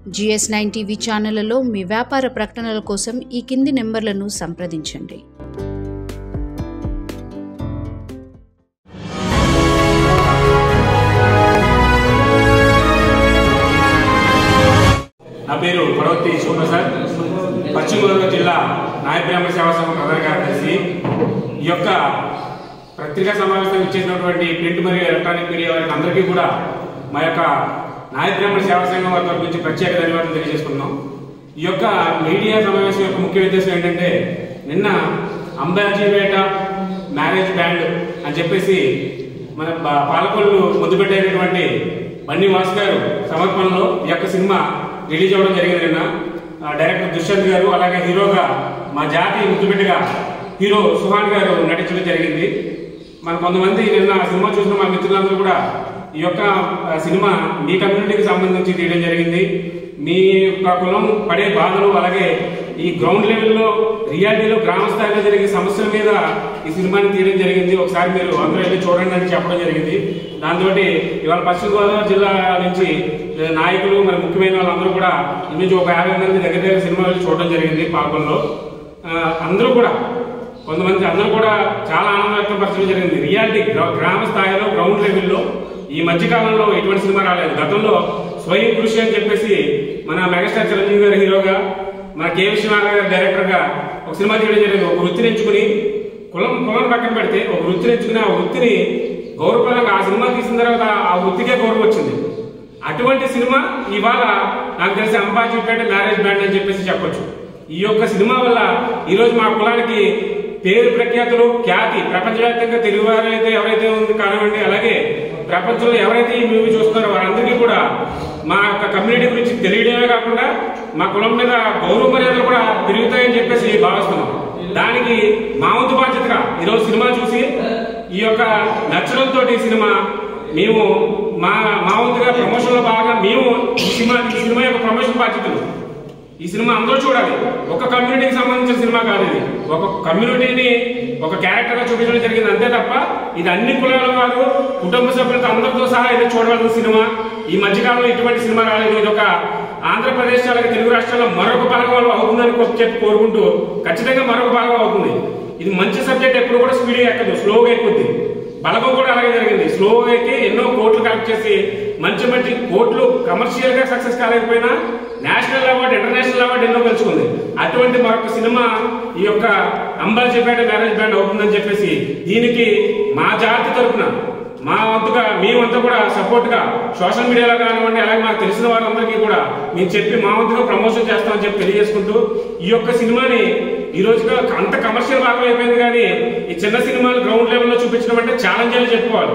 GS nine TV ఛానళ్లలో మీ వ్యాపార ప్రకటనల కోసం ఈ కింది నెంబర్లను సంప్రదించండి నా పేరు పడవతి శివప్రసాద్ పశ్చిమ గోదావరి జిల్లా నాయబ్రాహ్మణ సేవా సంఘం ప్రధాన కార్యదర్శి ఈ యొక్క పత్రికా సమావేశం ఇచ్చేసినటువంటి ప్రింట్ మరియు ఎలక్ట్రానిక్ మీడియా వారికి అందరికీ కూడా మా యొక్క నాయబ్రాహ్మణ సేవా సంఘం వారి తరపు నుంచి ప్రత్యేక ధన్యవాదాలు తెలియజేసుకున్నాం ఈ యొక్క మీడియా సమావేశం యొక్క ముఖ్య ఉద్దేశం ఏంటంటే నిన్న అంబాజీపేట మ్యారేజ్ బ్యాండ్ అని చెప్పేసి మన పా- పాలకొల్లు ముద్దు పెట్టేటటువంటి బన్నీ వాస్ గారు సమర్పణలో ఈ యొక్క సినిమా రిలీజ్ అవ్వడం జరిగింది నిన్న ఆ, డైరెక్టర్ దుష్యంత్ గారు అలాగే హీరోగా మా జాతి ముద్దుబిడ్డగా హీరో సుహాన్ గారు నటించడం జరిగింది మన కొంతమంది నిన్న ఆ సినిమా చూసిన మా మిత్రులందరూ కూడా ఈ యొక్క ఆ, సినిమా మీ కమ్యూనిటీకి సంబంధించి తీయడం జరిగింది మీ యొక్క కులం పడే బాధలు అలాగే ఈ గ్రౌండ్ లెవెల్లో రియాలిటీలో గ్రామ స్థాయిలో జరిగే సమస్యల మీద ఈ సినిమాని తీయడం జరిగింది ఒకసారి మీరు అందరూ వెళ్ళి చూడండి అని చెప్పడం జరిగింది దాంతో ఇవాళ పశ్చిమ గోదావరి జిల్లా నుంచి ఏ, నాయకులు మరి ముఖ్యమైన వాళ్ళందరూ కూడా ఇంచుమించు ఒక యాభై మంది దగ్గర దగ్గర సినిమా వెళ్ళి చూడడం జరిగింది పాల్గొనలో అందరూ కూడా కొంతమంది అందరూ కూడా చాలా ఆనందం వ్యక్తపరచడం జరిగింది రియాలిటీ గ్రా- గ్రామ స్థాయిలో గ్రౌండ్ లెవెల్లో ఈ మధ్య కాలంలో ఎటువంటి సినిమా రాలేదు గతంలో స్వయం కృషి అని చెప్పేసి మన మెగాస్టార్ చిరంజీవి గారి హీరోగా మన కె విశ్వనాథ్ గారి డైరెక్టర్ గా ఒక సినిమా తీయడం జరిగింది ఒక వృత్తిని ఎంచుకుని కులం కులం పక్కన పెడితే ఒక వృత్తిని ఎంచుకుని ఆ వృత్తిని గౌరవప్రదంగా ఆ సినిమా తీసిన తర్వాత ఆ వృత్తికే గౌరవం వచ్చింది అటువంటి సినిమా ఇవాళ నాకు తెలిసి అంబాజీపేట మ్యారేజ్ బ్యాండ్ అని చెప్పేసి చెప్పొచ్చు ఈ యొక్క సినిమా వల్ల ఈ రోజు మా కులానికి పేరు ప్రఖ్యాతులు ఖ్యాతి ప్రపంచవ్యాప్తంగా తెలుగు వారైతే ఎవరైతే ఉంది కానివ్వండి అలాగే ప్రపంచంలో ఎవరైతే ఈ మూవీ చూస్తున్నారో వారందరికీ కూడా మా యొక్క కమ్యూనిటీ గురించి తెలియడమే కాకుండా మా కులం మీద గౌరవ మర్యాదలు కూడా పెరుగుతాయని చెప్పేసి భావిస్తున్నాం దానికి మా వంతు బాధ్యతగా ఈరోజు సినిమా చూసి ఈ యొక్క నచ్చడంతో ఈ సినిమా మేము మా మా వంతుగా ప్రమోషన్ లో భాగంగా మేము ఈ సినిమా ఈ సినిమా యొక్క ప్రమోషన్ బాధ్యతలు ఈ సినిమా అందరూ చూడాలి ఒక కమ్యూనిటీకి సంబంధించిన సినిమా కాదు ఇది ఒక కమ్యూనిటీని ఒక క్యారెక్టర్ గా చూపించడం జరిగింది అంతే తప్ప ఇది అన్ని కులాల వారు కుటుంబ సభ్యులతో అందరితో సహా ఇది చూడవలసిన సినిమా ఈ మధ్యకాలంలో ఇటువంటి సినిమా రాలేదు ఇది ఒక ఆంధ్రప్రదేశ్ అలాగే తెలుగు రాష్ట్రాల్లో మరొక భాగం అవుతుందని కొ- చెప్పి కోరుకుంటూ ఖచ్చితంగా మరొక భాగం అవుతుంది ఇది మంచి సబ్జెక్ట్ ఎప్పుడు కూడా స్పీడ్గా ఎక్కదు స్లోగా ఎక్కుద్ది బలగం కూడా అలాగే జరిగింది స్లో ఎక్కి ఎన్నో కోట్లు కలెక్ట్ చేసి మంచి మంచి కోట్లు కమర్షియల్ గా సక్సెస్ కాలేకపోయినా నేషనల్ అవార్డు ఇంటర్నేషనల్ అవార్డు ఎన్నో గెలుచుకుంది అటువంటి మరొక సినిమా ఈ యొక్క అంబాజీపేట మ్యారేజ్ బ్యాండ్ అవుతుందని చెప్పేసి దీనికి మా జాతి తరపున మా వంతుగా మేమంతా కూడా సపోర్ట్ గా సోషల్ మీడియాలో కానివ్వండి అలాగే మాకు తెలిసిన వారందరికీ కూడా మేము చెప్పి మా వంతుగా ప్రమోషన్ చేస్తామని చెప్పి తెలియజేసుకుంటూ ఈ యొక్క సినిమాని ఈ రోజుగా అంత కమర్షియల్ భాగం అయిపోయింది కానీ ఈ చిన్న సినిమాలు గ్రౌండ్ లెవెల్లో చూపించడం అంటే ఛాలెంజ్ అని చెప్పుకోవాలి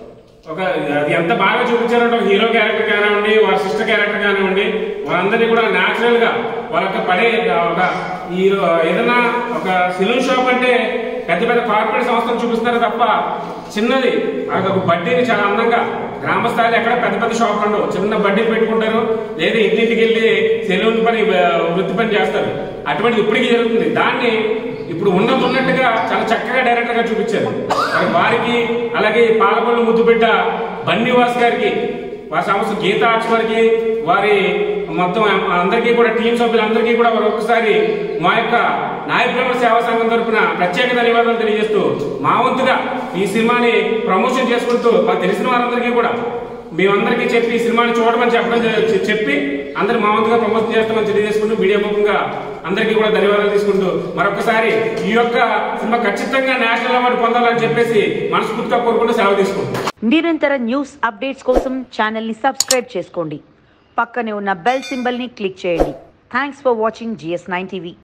ఒక అది ఎంత బాగా చూపించారంటే ఒక హీరో క్యారెక్టర్ కానివ్వండి వాళ్ళ సిస్టర్ క్యారెక్టర్ కానివ్వండి వాళ్ళందరినీ కూడా న్యాచురల్ గా వాళ్ళకి పడే ఒక ఈ ఏదైనా ఒక సెలూన్ షాప్ అంటే పెద్ద పెద్ద కార్పొరేట్ సంస్థలు చూపిస్తారు తప్ప చిన్నది అది ఒక బడ్డీని చాలా అందంగా గ్రామ స్థాయిలో ఎక్కడ పెద్ద పెద్ద షాపులు ఉండవు చిన్న బడ్డీని పెట్టుకుంటారు లేదా ఇంటింటికి వెళ్ళి సెలూన్ పని ఆ, వృత్తి పని చేస్తారు అటువంటిది ఇప్పటికీ జరుగుతుంది దాన్ని ఇప్పుడు ఉన్నది ఉన్నట్టుగా చాలా చక్కగా డైరెక్టర్ గా చూపించారు మరి వారికి అలాగే ఈ పాలకొల్లు ముద్దుబిడ్డ బన్నీవాస్ గారికి వారి సంస్థ గీతా ఆర్ట్స్ వారికి వారి మొత్తం అందరికీ కూడా టీం సభ్యులందరికీ కూడా వారు ఒక్కసారి మా యొక్క నాయబ్రహ్మ సేవా సంఘం తరపున ప్రత్యేక ధన్యవాదాలు తెలియజేస్తూ మా వంతుగా ఈ సినిమాని ప్రమోషన్ చేసుకుంటూ మాకు తెలిసిన వారందరికీ కూడా మేమందరికీ చెప్పి ఈ సినిమాని చూడమని చెప్పడం జ- చెప్పి అందరు మా వంతుగా ప్రమోషన్ చేస్తామని తెలియజేసుకుంటూ మీడియా ముఖంగా అందరికీ కూడా ధన్యవాదాలు తీసుకుంటూ మరొకసారి ఈ యొక్క సినిమా ఖచ్చితంగా నేషనల్ అవార్డు పొందాలని చెప్పేసి మనస్ఫూర్తిగా కోరుకుంటూ సెలవు తీసుకుంటాం నిరంతర న్యూస్ అప్డేట్స్ కోసం ఛానల్ని సబ్స్క్రైబ్ చేసుకోండి పక్కనే ఉన్న బెల్ సింబల్ని క్లిక్ చేయండి thanks for watching GS nine TV